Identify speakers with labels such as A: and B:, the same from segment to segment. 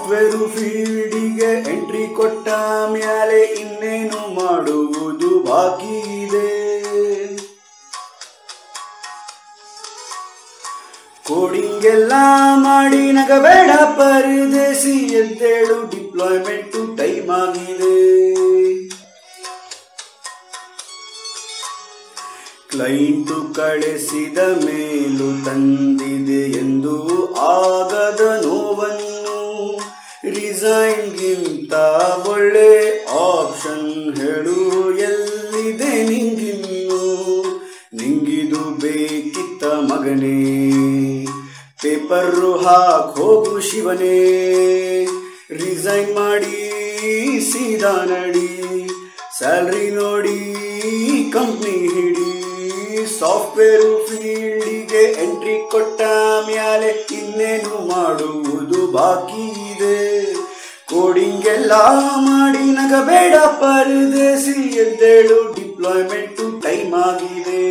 A: software ಫೀಲ್ಡಿಗೆ entry ಕೊಟ್ಟ ಮ್ಯಾಲೆ ಇನ್ನೇನು ಮಾಡುವುದು ಬಾಕಿ ಇದೆ ಕೋಡಿಂಗ್ ಎಲ್ಲ ಮಾಡಿ ನಗಬೇಡ ಪರದೇಸಿ ಎದ್ದೇಳು ಡಿಪ್ಲಾಯ್ಮೆಂಟ್ ಟೈಮ್ ಆಗಿದೆ ಕ್ಲೈಂಟು ಕಳಿಸಿದ ಮೇಲೂ ತಂದಿದೆ ಎಂದು ಆಗದ ನೋವನ್ನು ರಿಸೈನ್ಗಿಂತ ಒಳ್ಳೆ ಆಪ್ಷನ್ ಹೇಳು ಎಲ್ಲಿದೆ ನಿಂಗಿನ್ನು ನಿಂಗಿದು ಬೇಕಿತ್ತ ಮಗನೇ ಪೇಪರು ಹಾಕ್ ಹೋಗು ಶಿವನೇ ರಿಸೈನ್ ಮಾಡಿ ಸೀದಾ ನಡಿ ಸ್ಯಾಲ್ರಿ ನೋಡಿ ಕಂಪ್ನಿ ಹಿಡಿ ಸಾಫ್ಟ್ವೇರ್ ಫೀಲ್ಡಿಗೆ ಎಂಟ್ರಿ ಕೊಟ್ಟ ಮ್ಯಾಲೆ ಇನ್ನೇನು ಮಾಡುವುದು ಬಾಕಿ ಇದೆ ಕೋಡಿಂಗ್ ಎಲ್ಲ ಮಾಡಿ ನಗಬೇಡ ಪರದೇಸಿ ಎದ್ದೇಳು ಡಿಪ್ಲಾಯ್ಮೆಂಟ್ ಟೈಮ್ ಆಗಿದೆ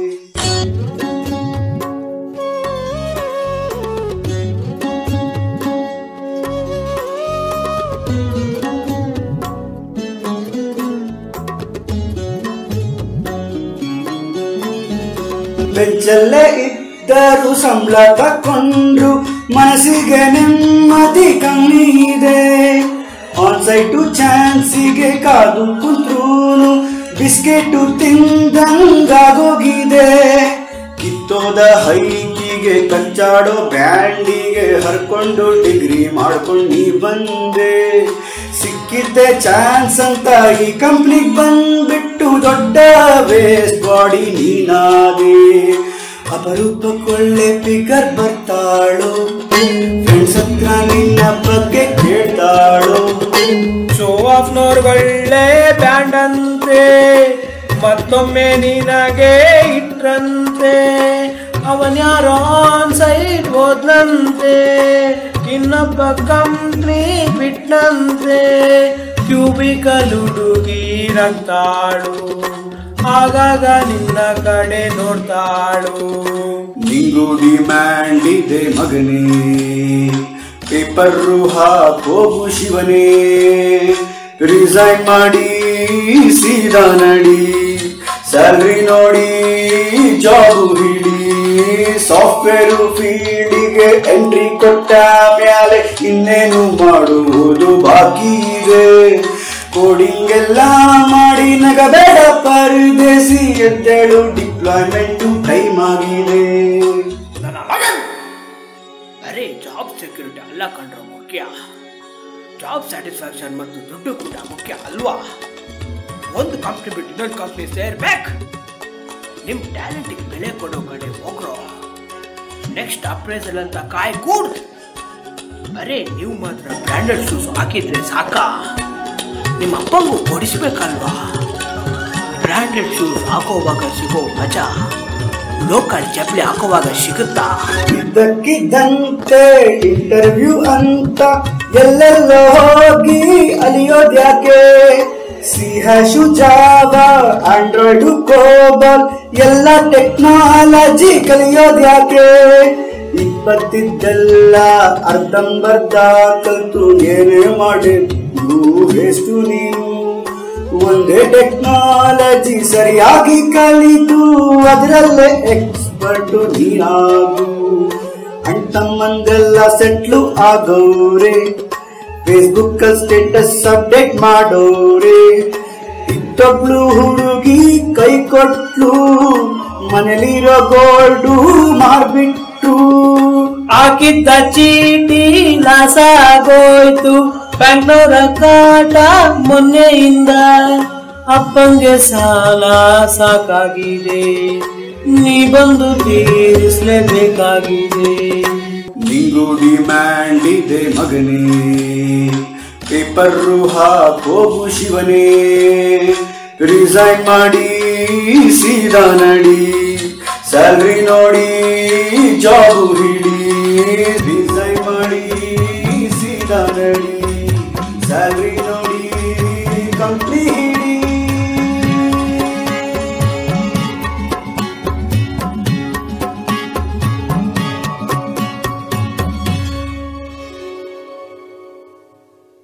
A: ಬೆಂಚಲ್ಲೇ ಇದ್ದರು ಸಂಬಳ ತಕೊಂಡ್ರು ಮನಸ್ಸಿಗೆ ನೆಮ್ಮದಿ ಕಮ್ಮಿ ಇದೆ ಆನ್ ಸೈಟು ಚಾನ್ಸಿಗೆ ಕಾದು ಕುಂತ್ರು ಬಿಸ್ಕೆಟು ತಿಂದಂಗಾಗೋಗಿದೆ ಕಿತ್ತೋದ ಹೈಕಿಗೆ ಕಚ್ಚಾಡೋ ಬ್ಯಾಂಡಿಗೆ ಹರ್ಕೊಂಡು ಡಿಗ್ರಿ ಮಾಡ್ಕೊಂಡು ನೀ ಬಂದೆ ಸಿಕ್ಕಿದ್ದೆ ಚಾನ್ಸ್ ಅಂತ ಈ ಕಂಪ್ನಿಗ್ ಬಂದ್ಬಿಟ್ಟು ದೊಡ್ಡ ವೇಸ್ಟ್ ಬಾಡಿ ನೀನಾದೆ ಅಪರೂಪಕ್ಕೊಳ್ಳೆ ಫಿಗರ್ ಬರ್ತಾಳು ಫ್ರೆಂಡ್ಸ್ ಹತ್ರ ನಿನ್ನ ಬಗ್ಗೆ ಕೇಳ್ತಾಳು
B: ಶೋ ಆಫ್ ನೋರ್ಗೊಳ್ಳೆ ಬ್ಯಾಂಡ್ ಅಂತೆ ಮತ್ತೊಮ್ಮೆ ನಿನಗೆ ಇಟ್ರಂತೆ ಅವನ್ಯಾರೋ ಆನ್ ಸೈಡ್ ಹೋದ್ನಂತೆ ಇನ್ನೊಬ್ಬ ಕಂಪ್ನಿ ಬಿಟ್ನಂತೆ ಕ್ಯೂಬಿಕಲ್ ಹುಡುಗಿ ನಗ್ತಾಳು ಆಗಾಗ ನಿನ್ನ ಕಡೆ ನೋಡ್ತಾಳು
A: ನಿಂಗು ಡಿಮ್ಯಾಂಡ್ ಇದೆ ಮಗನೇ ಪೇಪರು ಹಾಕೋಗು ಶಿವನೇ ರಿಸೈನ್ ಮಾಡಿ ಸೀದಾ ನಡಿ ಸ್ಯಾಲ್ರಿ ನೋಡಿ ಜಾಬು ಹಿಡಿ ಸಾಫ್ಟ್ವೇರ್ ಫೀಲ್ಡಿಗೆ ಎಂಟ್ರಿ ಕೊಟ್ಟ ಮ್ಯಾಲೆ ಇನ್ನೇನು ಮಾಡುವುದು ಬಾಕಿ ಇದೆ ಕೋಡಿಂಗ್ ಎಲ್ಲ ಮಾಡಿ ನಗಬೇಡ ಪರದೇಸಿ ಎದ್ದೇಳು ಡಿಪ್ಲಾಯ್ಮೆಂಟ್ ಟೈಮ್ ಆಗಿದೆ
B: ನನ್ನ ಮಗನ್ ಅರೆ ಜಾಬ್ ಸೆಕ್ಯೂರಿಟಿ ಅಲ್ಲ ಕಂಡ್ರೆ ಮುಖ್ಯ ಜಾಬ್ ಸ್ಯಾಟಿಸ್ಫ್ಯಾಕ್ಷನ್ ಮತ್ತು ದುಡ್ಡು ಕೂಡ ಮುಖ್ಯ ಅಲ್ವಾ ಒಂದು ಕಂಪ್ನಿ ಬಿಟ್ಟು ಇನ್ನೊಂದು ಕಂಪ್ನಿ ಸೇರ್ಬೇಕು ನಿಮ್ ಟ್ಯಾಲೆಂಟಿಗೆ ಬೆಲೆ ಕೊಡೋ ಕಡೆ ಹೋಗ್ರೋ ನೆಕ್ಸ್ಟ್ ಅಪ್ರೈಸಲ್ ಅಂತ ಕಾಯ್ ಕೂಡ್ ಅರೆ ನೀವು ಮಾತ್ರ ಬ್ರ್ಯಾಂಡೆಡ್ ಶೂಸ್ ಹಾಕಿದ್ರೆ ಸಾಕಾ ನಿಮ್ಮ ಅಪ್ಪಂಗೂ ಕೊಡಿಸ್ಬೇಕಲ್ವಾ ಬ್ರ್ಯಾಂಡೆಡ್ ಶೂಸ್ ಹಾಕೋವಾಗ ಸಿಗೋ ಮಜಾ ಲೋಕಲ್ ಚಪ್ಪಲಿ ಹಾಕುವಾಗ ಸಿಗುತ್ತಾ
A: ಇದ್ದಕ್ಕಿದ್ದಂತೆ ಇಂಟರ್ವ್ಯೂ ಅಂತ ಎಲ್ಲೆಲ್ಲೋ ಹೋಗಿ ಅಲಿಯೋದ್ಯಾಕೆ C hash Java Android COBOL ಎಲ್ಲ ಟೆಕ್ನಾಲಜಿ ಕಲಿಯೋದ್ಯಾಕೆ ಇಪ್ಪತ್ತಿದ್ದೆಲ್ಲ ಅರ್ಧಂಬರ್ಧ ಕಲ್ತು ಏನೇ ಮಾಡಿ ಎಷ್ಟು ನೀನು ಒಂದೇ ಟೆಕ್ನಾಲಜಿ ಸರಿಯಾಗಿ ಕಲಿತು ಅದರಲ್ಲೇ ಎಕ್ಸ್ಪರ್ಟ್ ನೀನಾಗು ಅಣ್ತಮ್ಮಂದೆಲ್ಲ ಸೆಟ್ಲು ಆಗೋರೆ ಫೇಸ್ಬುಕ್ ಸ್ಟೇಟಸ್ ಅಪ್ಡೇಟ್ ಮಾಡೋರೆ ಇತ್ತೊಬ್ಳು ಹುಡುಗಿ ಕೈ ಕೊಟ್ಲು ಮನೇಲಿರೋ ಗೋಲ್ಡು ಮಾರ್ಬಿಟ್ಟು
B: ಹಾಕಿದ್ದ ಚೀಟಿ ಲಾಸ ಆಗೋಯ್ತು ಬ್ಯಾಂಕ್ನವರ ಕಾಟ ಮೊನ್ನೆಯಿಂದ ಅಪ್ಪಂಗೆ ಸಾಲ ಸಾಕಾಗಿದೆ ನೀ ಬಂದು ತೀರಿಸಲೇಬೇಕಾಗಿದೆ
A: ನಿಂಗು ಡಿಮ್ಯಾಂಡ್ ಇದೆ ಮಗನೇ ಪೇಪರು ಹಾಕೋಗು ಶಿವನೇ ರಿಸೈನ್ ಮಾಡಿ ಸೀದಾ ನಡಿ ಸ್ಯಾಲ್ರಿ ನೋಡಿ ಜಾಬು ಹಿಡಿ ರಿಸೈನ್ ಮಾಡಿ ಸೀದಾ ನಡಿ ಸ್ಯಾಲ್ರಿ ನೋಡಿ ಕಂಪ್ನಿ